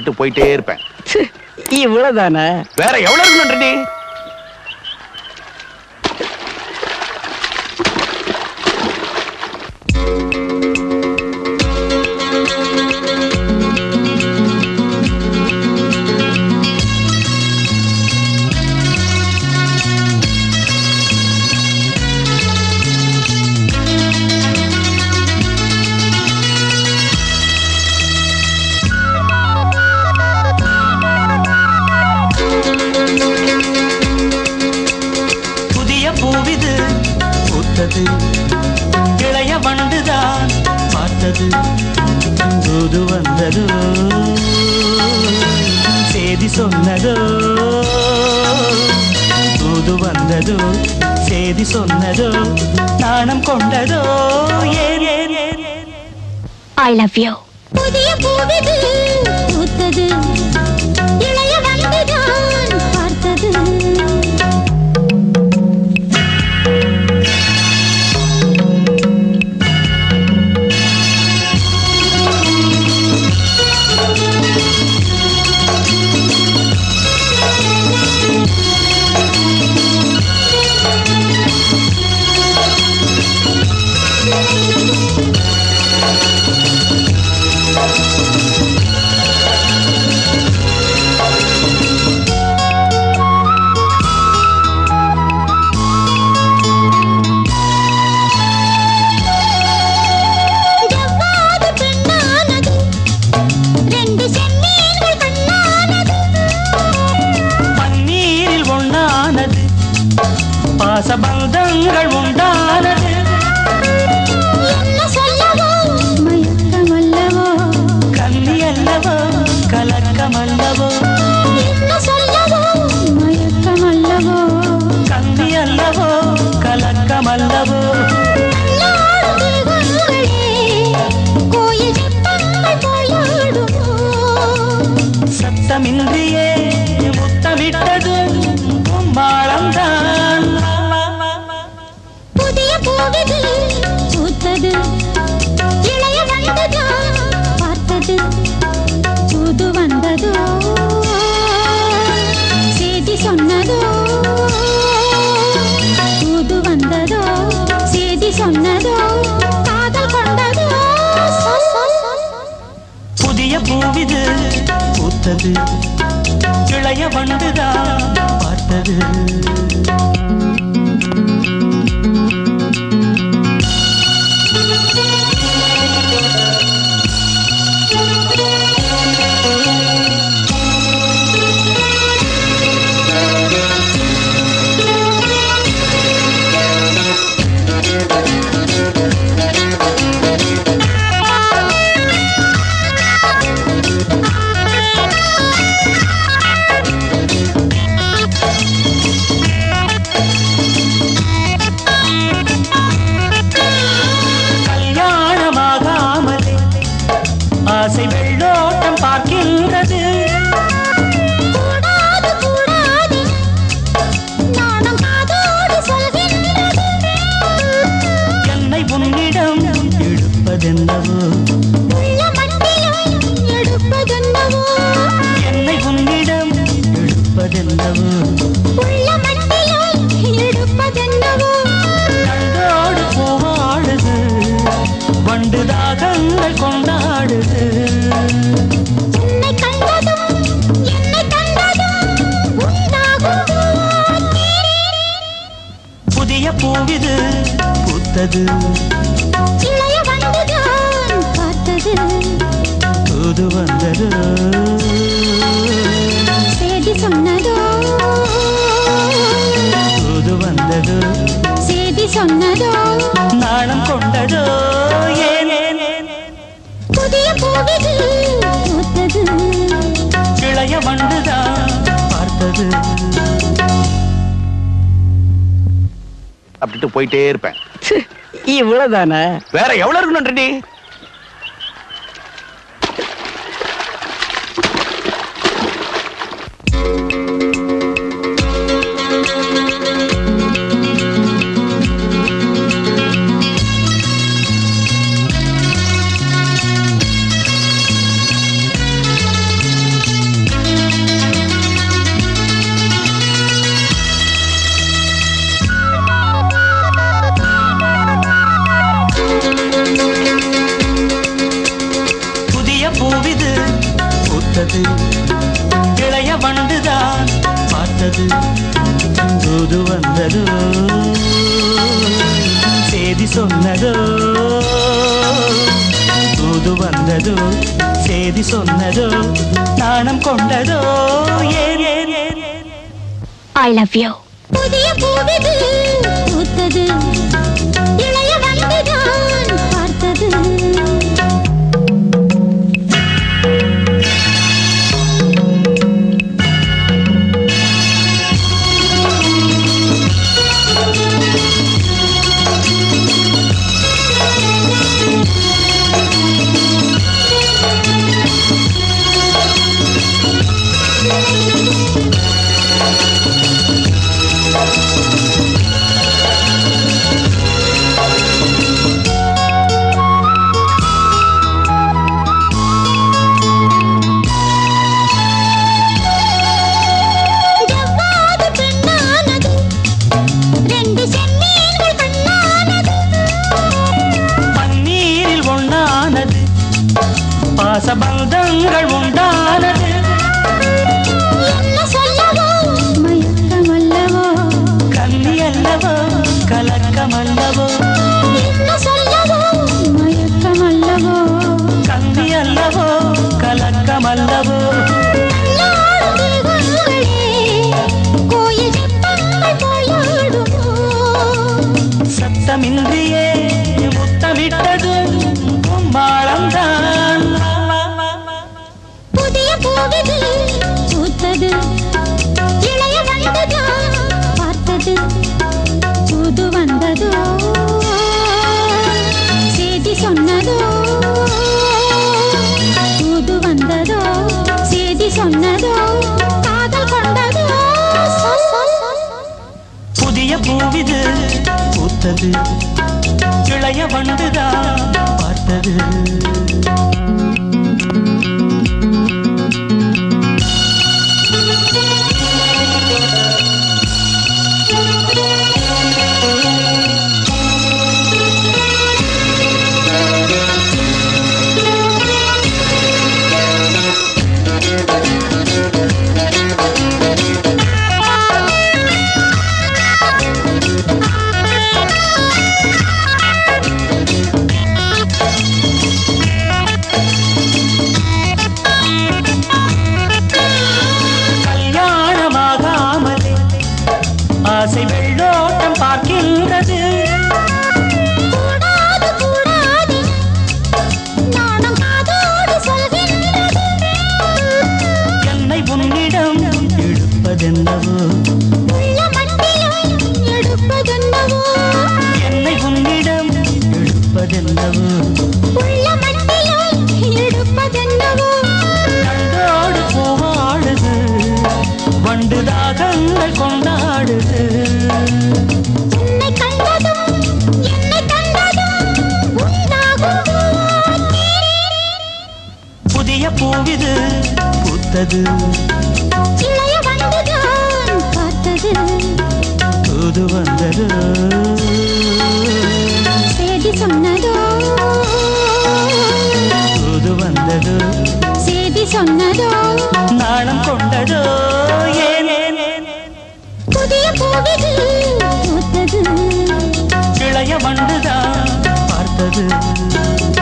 சாப்பிட்டுட்டு போயிட்டே இருப்பேன் இவ்வளவுதானே வேற எவ்வளவு இருக்கணும் நீ புதிய பூவிது பூத்தது இளைய வண்டுதான் பார்த்தது தூது வந்ததோ செய்தி சொன்னதோ தூது வந்ததோ செய்தி சொன்னதோ நாணம் கொண்டதோ ஏன் ஏன் ஏன் ஏன் ஐ லவ் யூ புதிய பூவிது பூத்தது இளைய வந்துதான் பார்த்தது ஜவ்வாது பெண்ணானது ரெண்டு செம்மீன்கள் கண்ணானது பன்னீரில் ஒண்ணானது பாசபந்தங்கள் உண்டானது என்ன சொல்லவோ மயக்கம் அல்லவோ கன்னி அல்லவோ கலக்கம் அல்லவோ என்ன சொல்லவோ மயக்கம் அல்லவோ கன்னி அல்லவோ கலக்கம் அல்லவோ கோயில் சிற்பங்கள் போயாடுமோ சத்தமின்றியே முத்தமிட்டது மாளம்தான் புதிய பூவிது பூத்தது இளைய வந்ததோ பார்த்தது புது வந்ததோ செய்தி சொன்னதோ புது வந்ததோ செய்தி சொன்னதோ காதல் கொண்டதோ புதிய பூவிது பூத்தது இளைய வண்டுதான் பார்த்தது கல்யாணமாகாமலே ஆசை வெள்ளோட்டம் பார்க்கின்றது கூடாது கூடாது நாணம் காதோடு சொல்கின்றது என்னை உன்னிடம் இழுப்பதென்னவோ உள்ள மண்டிலும் எடுப்பதென்னவோ என்னை உன்னிடம் இழுப்பதென்னவோ உள்ள மண்டிலும் எடுப்பதென்னவோ கண்டோடு போவாடுது வண்டு தாகங்கள் கொண்டாடுது என்னை கண்டதும் என்னை கண்டதும் உண்டாகும் புதிய பூவிது பூத்தது இளைய வந்துதான் பார்த்தது தூது வந்தது செய்தி சொன்னதோ தூது வந்தது செய்தி சொன்னதோ நாணம் கொண்டதோ ஏன் ஏன் ஏன் ஏன்? புதிய பூவிது பூத்தது இளைய வண்டுதான் பார்த்தது சாப்பிட்டுட்டு போயிட்டே இருப்பேன் இவ்வளவுதானே வேற எவ்வளவு இருக்கணும் நீ பூத்தது இளைய வண்டுதான் பார்த்தது தூது வந்ததோ செய்தி சொன்னதோ தூது வந்ததோ செய்தி சொன்னதோ நாணம் கொண்டதோ ஏன் ஏன் ஏன் ஏன் I love you. புதிய பூவிது பூத்தது இளைய வந்துதான் பார்த்தது ஜவ்வாது பெண்ணானது ரெண்டு செம்மீன்கள் கண்ணானது பன்னீரில் ஒண்ணானது பாசபந்தங்கள் உண்டானது என்ன சொல்லவோ மயக்கம் அல்லவோ கன்னி அல்லவோ கலக்கம் அல்லவோ என்ன சொல்லவோ மயக்கம் அல்லவோ கன்னி அல்லவோ கலக்கம் அல்லவோ நாடும் தேவர்களே கோயில் சிற்பங்கள் போயாடுமோ சத்தமின்றியே முத்தமிட்டது கும்மாளம்தான் புதிய பூவிது பூத்தது இளைய வந்ததோ பார்த்தது புது வந்ததோ செய்தி சொன்னதோ புது வந்ததோ செய்தி சொன்னதோ காதல் கொண்டதோ புதிய பூவிது பூத்தது இளைய வண்டுதான் பார்த்தது கல்யாணமாகாமலே ஆசை வெள்ளோட்டம் பார்க்கின்றது கூடாது கூடாது நாணம் காதோடு சொல்கின்றது என்னை உன்னிடம் இழுப்பதென்னவோ உள்ள மட்டிலும் எடுப்பதென்னவோ என்னை உன்னிடம் இழுப்பதென்னவோ உள்ள மட்டிலும் எடுப்பதென்னவோ கண்டோடு பூவாடுது வண்டு தாகங்கள் கொண்டாடுது உன்னை கண்டதும் என்னை கண்டதும் உண்டாகும் புதிய பூவிது பூத்தது இளைய வந்துதான் பார்த்தது தூது வந்தது செய்தி சொன்னதோ தூது வந்தது செய்தி சொன்னதோ நாணம் கொண்டதோ ஏன் ஏன் ஏன் புதிய பூவிது பூத்தது இளைய வண்டுதான் பார்த்தது